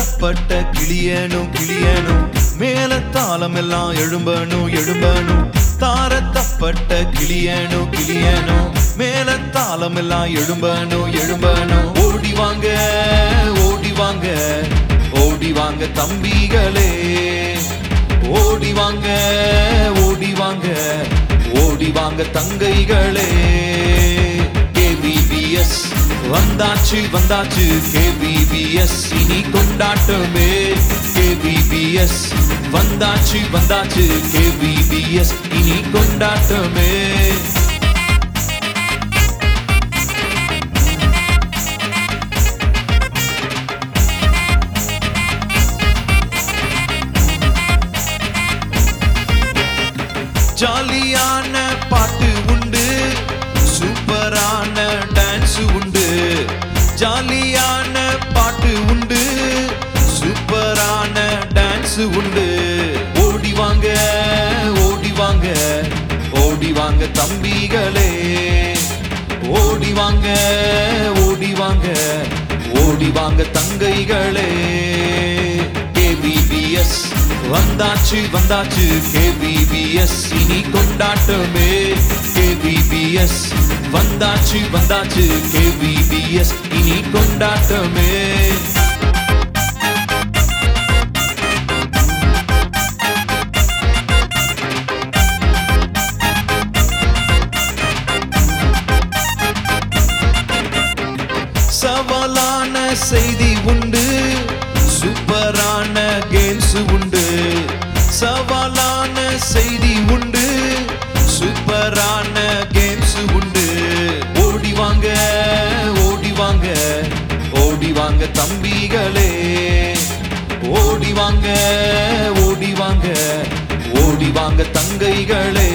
தப்பட்ட கிளியனும் கிளியனும் மேல தாளம் எல்லாம் எழும்பணும் எழும்பணும் தார தப்பட்ட கிளியனும் கிளியனும் மேல தாளம் எல்லாம் எழும்பணும் எழும்பணும் ஓடி வாங்க ஓடி வாங்க ஓடி வாங்க தம்பிகளே ஓடி வாங்க ஓடி வாங்க ஓடி வாங்க தங்கைகளே கேவிபிஎஸ் வந்தாச்சு வந்தாச்சு கேவிபிஎஸ் இனி கொண்டாட்டமே கேவிபிஎஸ் வந்தாச்சு வந்தாச்சு கேவிபிஎஸ் இனி கொண்டாட்டமே ஜாலியான பாட்டு உண்டு சூப்பரான டான்ஸ் உண்டு ஜாலியான பாட்டு உண்டு சூப்பரான டான்ஸ் உண்டு ஓடி வாங்க ஓடி வாங்க ஓடி வாங்க தம்பிகளே ஓடி வாங்க ஓடி வாங்க ஓடி வாங்க தங்கைகளே கேவிபிஎஸ் வந்தாச்சு வந்தாச்சு கேவிபிஎஸ் இனி கொண்டாட்டமே கேவிபிஎஸ் வந்தாச்சு வந்தாச்சு கேவிபிஎஸ் இனி கொண்டாட்டமே சவாலான செய்தி உண்டு சூப்பரான கேம்ஸ் உண்டு சவாலான செய்தி உண்டு சூப்பரான கேம்ஸ் உண்டு ஓடி வாங்க ஓடி வாங்க ஓடி வாங்க தம்பிகளே ஓடி வாங்க ஓடி வாங்க ஓடி வாங்க தங்கைகளே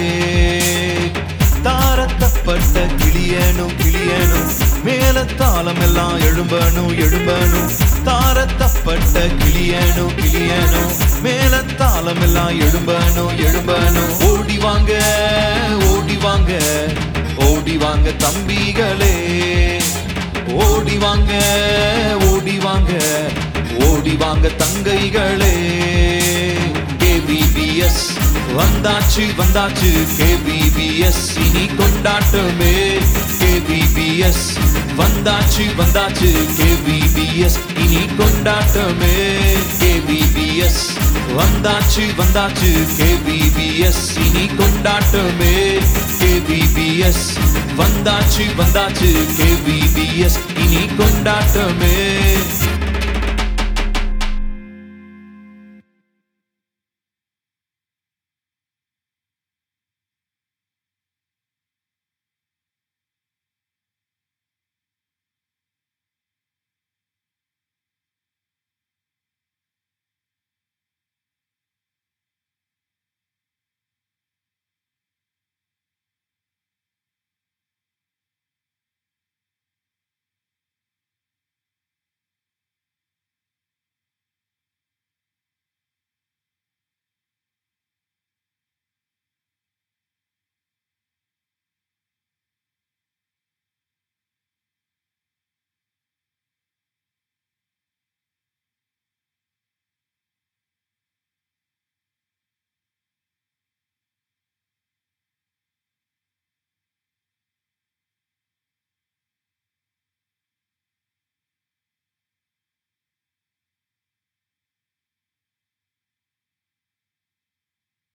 தாரத்தப்பட்ட கிளியனும் கிளியனும் மேல தாளம் எல்லாம் எழும்பணும் எழும்பணும் தாரத்தப்பட்ட கிளியனும் கிளியனும் மேல தாளம் எல்லாம் எழும்பணும் எழும்பணும் ஓடி வாங்க ஓடி வாங்க ஓடி வாங்க தம்பிகளே ஓடி வாங்க ஓடி வாங்க ஓடி வாங்க தங்கைகளே கேவிபிஎஸ் வந்தாச்சு வந்தாச்சு கேவிபிஎஸ் இனி கொண்டாட்டமே கேவிபிஎஸ் வந்தாச்சு வந்தாச்சு கேவிபிஎஸ் இனி கொண்டாட்டமே கேவிபிஎஸ் வந்தாச்சு வந்தாச்சு கேவிபிஎஸ் இனி கொண்டாட்டமே கேவிபிஎஸ் வந்தாச்சு வந்தாச்சு கேவிபிஎஸ் இனி கொண்டாட்டமே